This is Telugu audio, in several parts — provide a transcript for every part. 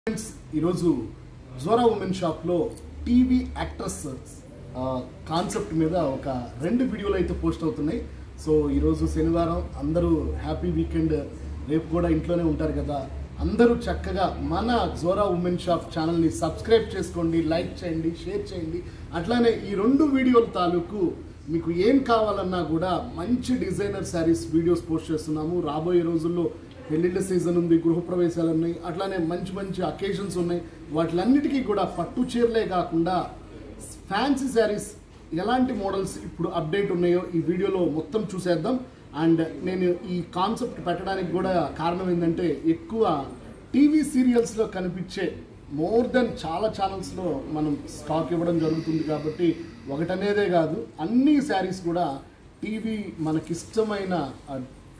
ఫ్రెండ్స్ ఈరోజు జోరా ఉమెన్ షాప్లో టీవీ యాక్ట్రస్ కాన్సెప్ట్ మీద ఒక రెండు వీడియోలు అయితే పోస్ట్ అవుతున్నాయి సో ఈరోజు శనివారం అందరూ హ్యాపీ వీకెండ్ రేపు కూడా ఇంట్లోనే ఉంటారు కదా అందరూ చక్కగా మన జోరా ఉమెన్ షాప్ ఛానల్ని సబ్స్క్రైబ్ చేసుకోండి లైక్ చేయండి షేర్ చేయండి అట్లానే ఈ రెండు వీడియోల తాలూకు మీకు ఏం కావాలన్నా కూడా మంచి డిజైనర్ శారీస్ వీడియోస్ పోస్ట్ చేస్తున్నాము రాబోయే రోజుల్లో పెళ్లిళ్ళ సీజన్ ఉంది గృహప్రవేశాలు ఉన్నాయి అట్లానే మంచి మంచి అకేషన్స్ ఉన్నాయి వాటిలన్నిటికీ కూడా పట్టు చీరలే కాకుండా ఫ్యాన్సీ శారీస్ ఎలాంటి మోడల్స్ ఇప్పుడు అప్డేట్ ఉన్నాయో ఈ వీడియోలో మొత్తం చూసేద్దాం అండ్ నేను ఈ కాన్సెప్ట్ పెట్టడానికి కూడా కారణం ఏంటంటే ఎక్కువ టీవీ సీరియల్స్లో కనిపించే మోర్ దెన్ చాలా ఛానల్స్లో మనం స్టాక్ ఇవ్వడం జరుగుతుంది కాబట్టి ఒకటనేదే కాదు అన్ని శారీస్ కూడా టీవీ మనకిష్టమైన ఆ,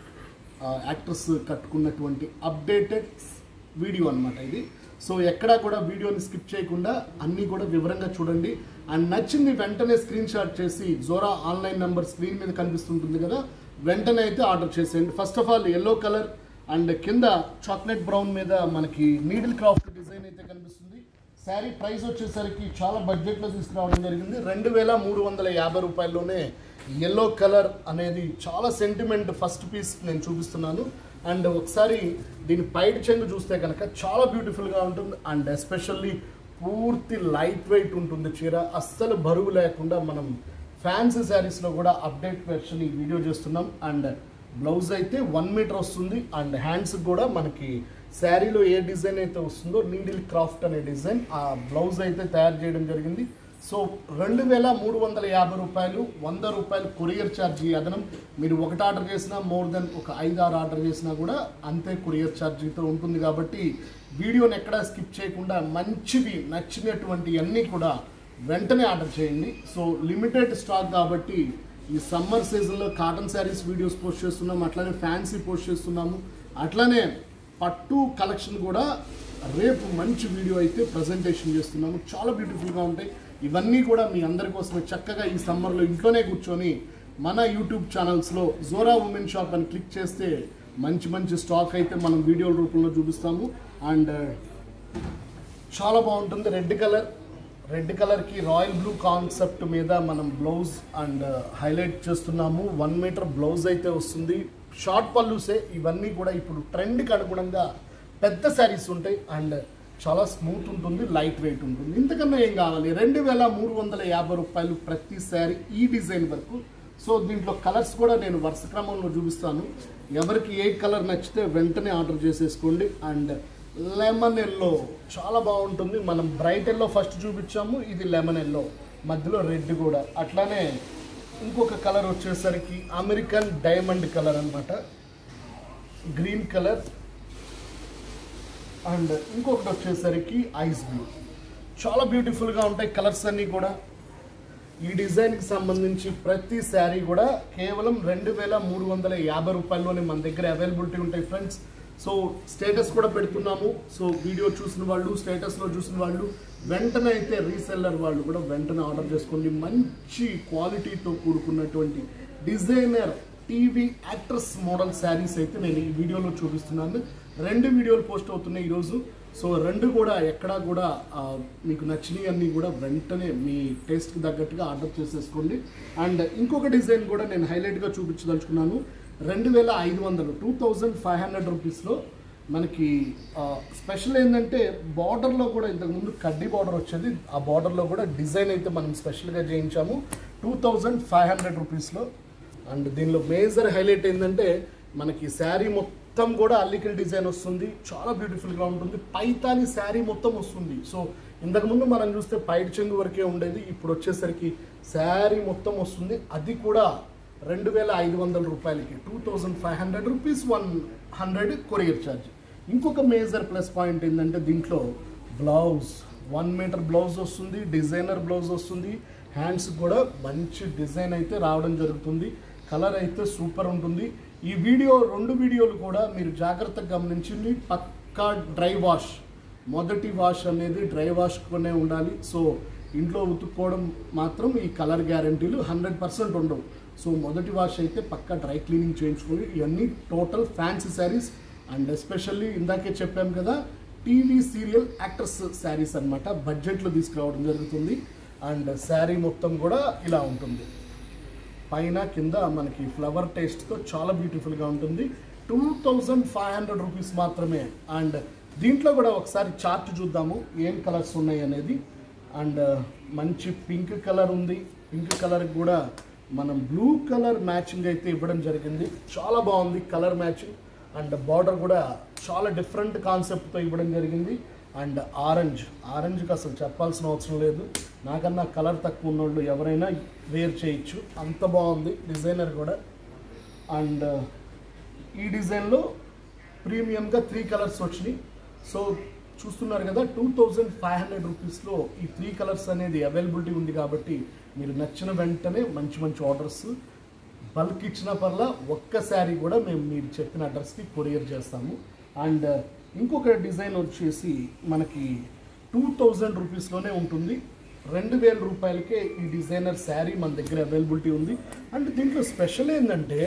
యాక్టర్స్ కట్టుకున్నటువంటి అప్డేటెడ్ వీడియో అన్నమాట ఇది సో ఎక్కడా కూడా వీడియోని స్కిప్ చేయకుండా అన్నీ కూడా వివరంగా చూడండి అండ్ నచ్చింది వెంటనే స్క్రీన్ షాట్ చేసి జోరా ఆన్లైన్ నెంబర్ స్క్రీన్ మీద కనిపిస్తుంటుంది కదా వెంటనే అయితే ఆర్డర్ చేసేయండి first of all yellow colour and కింద చాక్లెట్ బ్రౌన్ మీద మనకి నీడిల్ క్రాఫ్ట్ డిజైన్ అయితే కనిపిస్తుంది శారీ ప్రైస్ వచ్చేసరికి చాలా బడ్జెట్లో తీసుకురావడం జరిగింది రెండు వేల మూడు వందల యాభై రూపాయల్లోనే ఎల్లో కలర్ అనేది చాలా సెంటిమెంట్ ఫస్ట్ పీస్ నేను చూపిస్తున్నాను అండ్ ఒకసారి దీని పైట చెంగు చూస్తే కనుక చాలా బ్యూటిఫుల్గా ఉంటుంది అండ్ ఎస్పెషల్లీ పూర్తి లైట్ వెయిట్ ఉంటుంది చీర అస్సలు బరువు లేకుండా మనం ఫ్యాన్సీ శారీస్లో కూడా అప్డేట్ వెర్షన్ ఈ వీడియో చేస్తున్నాం అండ్ బ్లౌజ్ అయితే వన్ మీటర్ వస్తుంది అండ్ హ్యాండ్స్ కూడా మనకి శారీలో ఏ డిజైన్ అయితే వస్తుందో నీడిల్ క్రాఫ్ట్ అనే డిజైన్ ఆ బ్లౌజ్ అయితే తయారు చేయడం జరిగింది సో రెండు వేల మూడు వందల యాభై రూపాయలు వంద రూపాయలు కొరియర్ ఛార్జీ అదనం మీరు ఒకటి ఆర్డర్ చేసినా మోర్ దెన్ ఒక ఐదు ఆరు ఆర్డర్ చేసినా కూడా అంతే కొరియర్ ఛార్జీతో ఉంటుంది కాబట్టి వీడియోని ఎక్కడా స్కిప్ చేయకుండా మంచివి నచ్చినటువంటి అన్నీ కూడా వెంటనే ఆర్డర్ చేయండి సో లిమిటెడ్ స్టాక్ కాబట్టి ఈ సమ్మర్ సీజన్లో కాటన్ శారీస్ వీడియోస్ పోస్ట్ చేస్తున్నాం అట్లానే ఫ్యాన్సీ పోస్ట్ చేస్తున్నాము అట్లానే పట్టు కలెక్షన్ కూడా రేపు మంచి వీడియో అయితే ప్రజెంటేషన్ చేస్తున్నాము చాలా బ్యూటిఫుల్గా ఉంటాయి ఇవన్నీ కూడా మీ అందరి కోసమే చక్కగా ఈ సమ్మర్లో ఇంట్లోనే కూర్చొని మన యూట్యూబ్ ఛానల్స్లో జోరా ఉమెన్ షాప్ అని క్లిక్ చేస్తే మంచి మంచి స్టాక్ అయితే మనం వీడియోల రూపంలో చూపిస్తాము అండ్ చాలా బాగుంటుంది రెడ్ కలర్ రెడ్ కలర్కి రాయల్ బ్లూ కాన్సెప్ట్ మీద మనం బ్లౌజ్ అండ్ హైలైట్ చేస్తున్నాము వన్ మీటర్ బ్లౌజ్ అయితే వస్తుంది షార్ట్ పల్లూసే ఇవన్నీ కూడా ఇప్పుడు ట్రెండ్కి అనుగుణంగా పెద్ద శారీస్ ఉంటాయి అండ్ చాలా స్మూత్ ఉంటుంది లైట్ వెయిట్ ఉంటుంది ఇంతకన్నా ఏం కావాలి రెండు వేల మూడు వందల యాభై రూపాయలు ప్రతి శారీ ఈ డిజైన్ వరకు సో దీంట్లో కలర్స్ కూడా నేను వరుస క్రమంలో చూపిస్తాను ఎవరికి ఏ కలర్ నచ్చితే వెంటనే ఆర్డర్ చేసేసుకోండి అండ్ లెమన్ ఎల్లో చాలా బాగుంటుంది మనం బ్రైట్ ఎల్లో ఫస్ట్ చూపించాము ఇది లెమన్ ఎల్లో మధ్యలో రెడ్ కూడా అట్లానే ఇంకొక కలర్ వచ్చేసరికి అమెరికన్ డైమండ్ కలర్ అన్నమాట గ్రీన్ కలర్ అండ్ ఇంకొకటి వచ్చేసరికి ఐస్ బ్లూ చాలా బ్యూటిఫుల్గా ఉంటాయి కలర్స్ అన్నీ కూడా ఈ డిజైన్కి సంబంధించి ప్రతి శారీ కూడా కేవలం రెండు వేల మూడు వందల యాభై రూపాయల్లోనే మన దగ్గర అవైలబిలిటీ ఉంటాయి ఫ్రెండ్స్ సో స్టేటస్ కూడా పెడుతున్నాము సో వీడియో చూసిన వాళ్ళు స్టేటస్లో చూసిన వాళ్ళు వెంటనే అయితే రీసెల్లర్ వాళ్ళు కూడా వెంటనే ఆర్డర్ చేసుకోండి మంచి క్వాలిటీతో కూడుకున్నటువంటి designer TV actress model sarees అయితే నేను ఈ వీడియోలో చూపిస్తున్నాను రెండు వీడియోలు పోస్ట్ అవుతున్నాయి ఈరోజు సో రెండు కూడా ఎక్కడా కూడా ఆ, మీకు నచ్చినవి అన్నీ కూడా వెంటనే మీ టేస్ట్కి తగ్గట్టుగా ఆర్డర్ చేసేసుకోండి అండ్ ఇంకొక డిజైన్ కూడా నేను హైలైట్గా చూపించదలుచుకున్నాను రెండు వేల ఐదు వందలు టూ థౌజండ్ ఫైవ్ హండ్రెడ్ రూపీస్లో మనకి ఆ, స్పెషల్ ఏంటంటే బార్డర్లో కూడా ఇంతకుముందు కడ్డీ బార్డర్ వచ్చేది ఆ బార్డర్లో కూడా డిజైన్ అయితే మనం స్పెషల్గా చేయించాము టూ థౌజండ్ ఫైవ్ హండ్రెడ్ రూపీస్లో అండ్ దీనిలో మేజర్ హైలైట్ ఏంటంటే మనకి శారీ మొత్తం కూడా అల్లికల్ డిజైన్ వస్తుంది చాలా బ్యూటిఫుల్గా ఉంటుంది పైతాని శారీ మొత్తం వస్తుంది సో ఇంతకుముందు మనం చూస్తే పైట చెంగు వరకే ఉండేది ఇప్పుడు వచ్చేసరికి శారీ మొత్తం వస్తుంది అది కూడా రెండు వేల ఐదు వందల రూపాయలకి two thousand five hundred rupees one hundred courier charge ఇంకొక మేజర్ ప్లస్ పాయింట్ ఏంటంటే దీంట్లో బ్లౌజ్ వన్ మీటర్ బ్లౌజ్ వస్తుంది డిజైనర్ బ్లౌజ్ వస్తుంది హ్యాండ్స్ కూడా మంచి డిజైన్ అయితే రావడం జరుగుతుంది కలర్ అయితే సూపర్ ఉంటుంది ఈ వీడియో రెండు వీడియోలు కూడా మీరు జాగ్రత్తగా గమనించింది పక్కా డ్రై వాష్ మొదటి వాష్ అనేది డ్రై వాష్తోనే ఉండాలి సో ఇంట్లో ఉతుక్కోవడం మాత్రం ఈ కలర్ గ్యారంటీలు హండ్రెడ్ పర్సెంట్ ఉండవు సో మొదటి వాష్ అయితే పక్కా డ్రై క్లీనింగ్ చేయించుకొని ఇవన్నీ total fancy sarees and especially ఇందాకే చెప్పాం కదా టీవీ సీరియల్ యాక్టర్స్ శారీస్ అన్నమాట బడ్జెట్లో తీసుకురావడం జరుగుతుంది అండ్ శారీ మొత్తం కూడా ఇలా ఉంటుంది పైన కింద మనకి ఫ్లవర్ టేస్ట్తో చాలా బ్యూటిఫుల్గా ఉంటుంది two thousand five hundred rupees మాత్రమే అండ్ దీంట్లో కూడా ఒకసారి చార్ట్ చూద్దాము ఏం కలర్స్ ఉన్నాయి అనేది అండ్ మంచి పింక్ కలర్ ఉంది పింక్ కలర్ కూడా మనం బ్లూ కలర్ మ్యాచింగ్ అయితే ఇవ్వడం జరిగింది చాలా బాగుంది కలర్ మ్యాచింగ్ అండ్ బార్డర్ కూడా చాలా డిఫరెంట్ కాన్సెప్ట్తో ఇవ్వడం జరిగింది అండ్ ఆరెంజ్ ఆరెంజ్కి అసలు చెప్పాల్సిన అవసరం లేదు నాకన్నా కలర్ తక్కువ ఉన్నోళ్ళు ఎవరైనా వేర్ చేయొచ్చు అంత బాగుంది డిజైనర్ కూడా అండ్ ఈ డిజైన్లో ప్రీమియంగా త్రీ కలర్స్ వచ్చినాయి సో చూస్తున్నారు కదా టూ థౌజండ్ ఫైవ్ హండ్రెడ్ రూపీస్లో ఈ త్రీ కలర్స్ అనేది అవైలబిలిటీ ఉంది కాబట్టి మీరు నచ్చిన వెంటనే మంచి మంచి ఆర్డర్స్ బల్క్ ఇచ్చిన పర్లా ఒక్క శారీ కూడా మేము మీరు చెప్పిన అడ్రస్కి కొరియర్ చేస్తాము అండ్ ఇంకొక డిజైన్ వచ్చేసి మనకి టూ థౌజండ్ రూపీస్లోనే ఉంటుంది రెండు వేల రూపాయలకే ఈ డిజైనర్ శారీ మన దగ్గర అవైలబిలిటీ ఉంది అండ్ దీంట్లో స్పెషల్ ఏంటంటే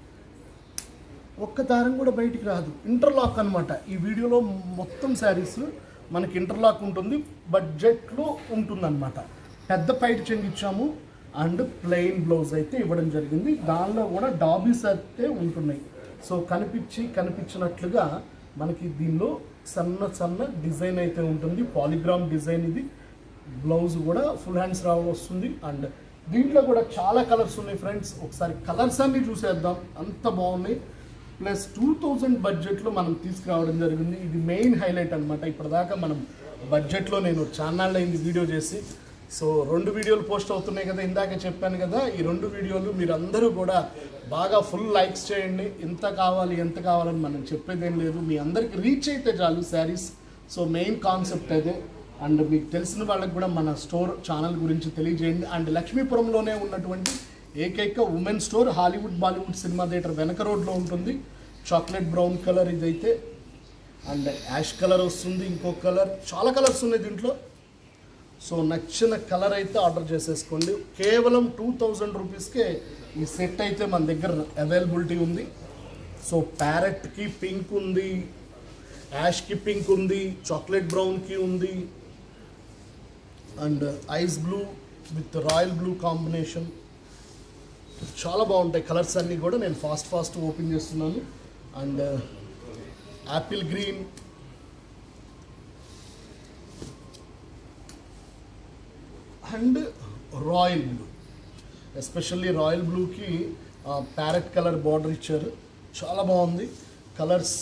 ఒక్క దారం కూడా బయటికి రాదు ఇంటర్లాక్ అన్నమాట ఈ వీడియోలో మొత్తం శారీస్ మనకి ఇంటర్లాక్ ఉంటుంది బడ్జెట్లో ఉంటుందన్నమాట పెద్ద పైట్ చెంగు ఇచ్చాము అండ్ ప్లెయిన్ బ్లౌజ్ అయితే ఇవ్వడం జరిగింది దానిలో కూడా డాబీస్ అయితే ఉంటున్నాయి సో కనిపించి కనిపించినట్లుగా మనకి దీనిలో సన్న సన్న డిజైన్ అయితే ఉంటుంది పాలిగ్రామ్ డిజైన్ ఇది బ్లౌజ్ కూడా ఫుల్ హ్యాండ్స్ రావ వస్తుంది అండ్ దీంట్లో కూడా చాలా కలర్స్ ఉన్నాయి ఫ్రెండ్స్ ఒకసారి కలర్స్ అన్ని చూసేద్దాం అంత బాగున్నాయి ప్లస్ టూ థౌజండ్ బడ్జెట్లో మనం తీసుకురావడం జరిగింది ఇది మెయిన్ హైలైట్ అనమాట ఇప్పటిదాకా మనం బడ్జెట్లో నేను ఛానల్ అయింది వీడియో చేసి సో రెండు వీడియోలు పోస్ట్ అవుతున్నాయి కదా ఇందాక చెప్పాను కదా ఈ రెండు వీడియోలు మీరు అందరూ కూడా బాగా ఫుల్ లైక్స్ చేయండి ఎంత కావాలి ఎంత కావాలని మనం చెప్పేదేం లేదు మీ అందరికి రీచ్ అయితే చాలు శారీస్ సో మెయిన్ కాన్సెప్ట్ అదే అండ్ మీకు తెలిసిన వాళ్ళకి కూడా మన స్టోర్ ఛానల్ గురించి తెలియజేయండి అండ్ లక్ష్మీపురంలోనే ఉన్నటువంటి ఏకైక women store Hollywood Bollywood cinema theatre వెనక రోడ్లో ఉంటుంది చాక్లెట్ బ్రౌన్ కలర్ ఇదైతే అండ్ యాష్ కలర్ వస్తుంది ఇంకో కలర్ చాలా కలర్స్ ఉన్నాయి దీంట్లో సో నచ్చిన కలర్ అయితే ఆర్డర్ చేసేసుకోండి కేవలం టూ థౌజండ్ రూపీస్కే ఈ సెట్ అయితే మన దగ్గర అవైలబిలిటీ ఉంది సో ప్యారెట్కి పింక్ ఉంది యాష్కి పింక్ ఉంది చాక్లెట్ బ్రౌన్కి ఉంది and ice blue with royal blue combination చాలా బాగుంటాయి కలర్స్ అన్నీ కూడా నేను ఫాస్ట్ ఫాస్ట్ ఓపెన్ చేస్తున్నాను and apple green and royal blue especially royal బ్లూకి ప్యారెట్ కలర్ బార్డర్ ఇచ్చారు చాలా బాగుంది కలర్స్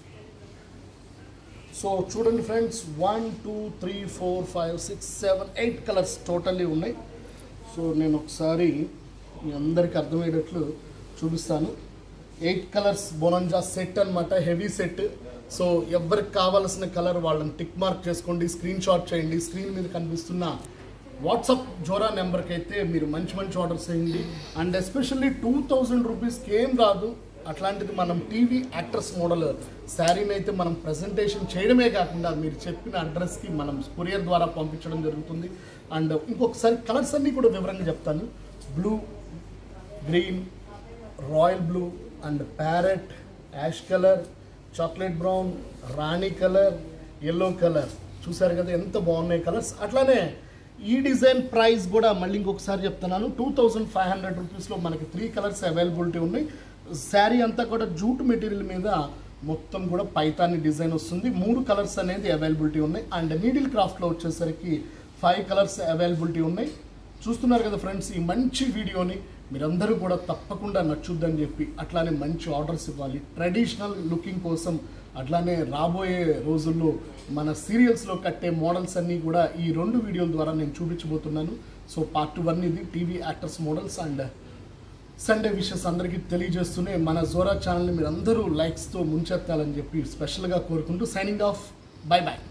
సో చూడండి friends one two three four five six seven eight colours totally ఉన్నాయి సో నేను ఒకసారి మీ అందరికి అర్థమయ్యేటట్లు చూపిస్తాను ఎయిట్ కలర్స్ బొనంజా సెట్ అన్నమాట హెవీ సెట్ సో ఎవరికి కావాల్సిన కలర్ వాళ్ళని టిక్ మార్క్ చేసుకోండి స్క్రీన్ షాట్ చేయండి స్క్రీన్ మీద కనిపిస్తున్న వాట్సాప్ జోరా నెంబర్కి అయితే మీరు మంచి మంచి ఆర్డర్స్ చేయండి అండ్ ఎస్పెషల్లీ టూ థౌజండ్ రూపీస్కి ఏం రాదు అట్లాంటిది మనం టీవీ యాక్టర్స్ మోడల్ శారీని అయితే మనం ప్రజెంటేషన్ చేయడమే కాకుండా మీరు చెప్పిన అడ్రస్కి మనం కొరియర్ ద్వారా పంపించడం జరుగుతుంది అండ్ ఇంకొకసారి కలర్స్ అన్నీ కూడా వివరంగా చెప్తాను blue green royal blue and parrot ash colour chocolate brown రాణి కలర్ ఎల్లో కలర్ చూసారు కదా ఎంత బాగున్నాయి కలర్స్ అట్లానే ఈ డిజైన్ ప్రైస్ కూడా మళ్ళీ ఇంకొకసారి చెప్తున్నాను టూ థౌజండ్ ఫైవ్ హండ్రెడ్ రూపీస్లో మనకి త్రీ కలర్స్ అవైలబిలిటీ ఉన్నాయి శారీ అంతా కూడా జూట్ మెటీరియల్ మీద మొత్తం కూడా పైతాని డిజైన్ వస్తుంది మూడు కలర్స్ అనేది అవైలబిలిటీ ఉన్నాయి అండ్ నీడిల్ క్రాఫ్ట్లో వచ్చేసరికి ఫైవ్ కలర్స్ అవైలబిలిటీ ఉన్నాయి చూస్తున్నారు కదా ఫ్రెండ్స్ ఈ మంచి వీడియోని మీరందరూ కూడా తప్పకుండా నచ్చుద్దని చెప్పి అట్లానే మంచి ఆర్డర్స్ ఇవ్వాలి ట్రెడిషనల్ లుకింగ్ కోసం అట్లానే రాబోయే రోజుల్లో మన సీరియల్స్లో కట్టే మోడల్స్ అన్నీ కూడా ఈ రెండు వీడియోల ద్వారా నేను చూపించబోతున్నాను సో పార్ట్ వన్ ఇది TV actors models and Sunday wishes అందరికీ తెలియజేస్తూనే మన జోరా ఛానల్ని మీరు అందరూ లైక్స్తో ముంచెత్తాలని చెప్పి స్పెషల్గా కోరుకుంటూ సైనింగ్ ఆఫ్ బై బాయ్